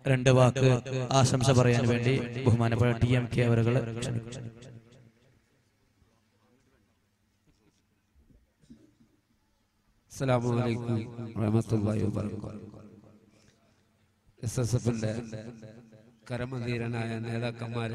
രണ്ട് വാക്ക് ആശംസ പറയാൻ വേണ്ടി ബഹുമാനപ്പെട്ട ടി എം കെ അവരുകൾ അസ്സലാമു അലൈക്കും വറഹ്മത്തുള്ളാഹി വബറകാതുഹു എസ് എസ് എഫിന്റെ കരമധീരനായ നേതാക്കന്മാരെ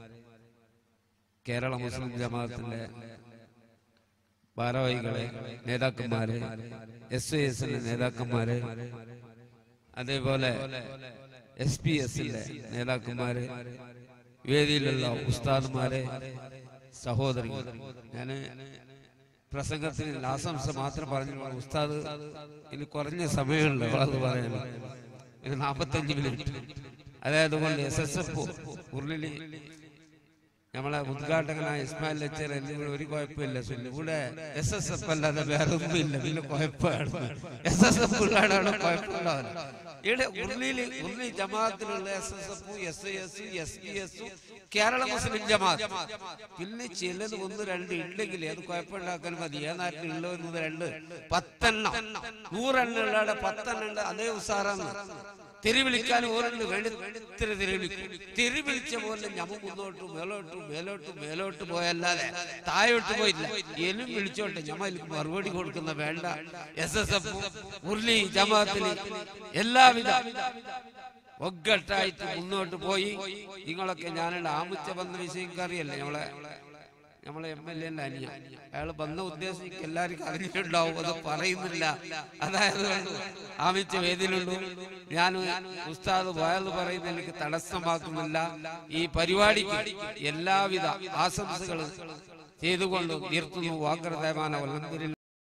കേരള മുസ്ലിം ജമാഅത്തിന്റെ ഭാരവാഹികളെ നേതാക്കന്മാരെ എസ് ഐ എസിന്റെ നേതാക്കന്മാരെ അതേപോലെ എസ് പി എസിന്റെ നേതാക്കന്മാരെ വേദിയിലുള്ള ഉസ്താദ്മാരെ സഹോദരികൾ ഞാന് പ്രസംഗത്തിന് ആശംസ മാത്രം പറഞ്ഞു ഉസ്താദ് ഇനി കുറഞ്ഞ സമയമുണ്ട് അത് പറയാൻ ഇത് നാൽപ്പത്തഞ്ച് മിനിറ്റ് അതായത് കൊണ്ട് എസ് എസ് എഫ് ഉരുളിൽ നമ്മളെ ഉദ്ഘാടകനായ ഇസ്മായിൽ ലെച്ചർ എന്നിവിടെ ഒരു കുഴപ്പമില്ല സുല്ലു ഇവിടെ എസ് എസ് എഫ് അല്ലാതെ വേറെ ഒന്നുമില്ല പിന്നെ കുഴപ്പമാണ് എസ് എസ് എഫ് ഉള്ളാടാണ് കുഴപ്പമുണ്ടാവില്ല ഇവിടെ ഉരുളിയിൽ ഉരുളി ജമാഅത്തിലുള്ള S S F S I S S P S Kerala Muslim Jamaat പിന്നെ ചിലത് ഒന്ന് രണ്ട് ഉണ്ടെങ്കിൽ അത് കുഴപ്പമുണ്ടാക്കാൻ മതി ഏ നാട്ടിൽ ഉള്ളത് രണ്ട് പത്തെണ്ണം നൂറെണ്ണം ഉള്ളവിടെ പത്തെണ്ണം ഉണ്ട് അതേ ഉസാറാണ് തെരുവിളിക്കാൻ ഓരോന്ന് വേണ്ടി ഇത്ര തെരുവിളിക്കും തെരുവിളിച്ച പോലെ ഞമ്മ മുന്നോട്ട് മേലോട്ട് മേലോട്ട് മേലോട്ട് പോയല്ലാതെ താഴോട്ട് പോയില്ല എലും വിളിച്ചോട്ടെ ഞമ്മ ഇതിൽ മറുപടി കൊടുക്കുന്ന വേണ്ട എസ് എസ് എഫ് ഉരുളി ജമാഅത്തിന് എല്ലാവിധ ഒగ్గട്ടായിട്ട് മുന്നോട്ട് പോയി നിങ്ങളൊക്കെ ഞാനുണ്ട് ആമുച്ച വന്ന വിഷയം അറിയല്ലേ നമ്മളെ നമ്മളെ എം എൽ എന്റെ അനിയ അയാൾ വന്ന ഉദ്ദേശം എല്ലാവർക്കും അറിഞ്ഞിട്ടുണ്ടാവും അത് പറയുന്നില്ല അതായത് ആമിച്ച വേദിയിലുണ്ട് ഞാൻ ഉസ്താദ് വയൽ പറയുന്ന എനിക്ക് തടസ്സമാക്കുന്നില്ല ഈ പരിപാടിക്ക് എല്ലാവിധ ആശംസകളും ചെയ്തുകൊണ്ട് നിർത്തുന്നു വാഗ്രതമാന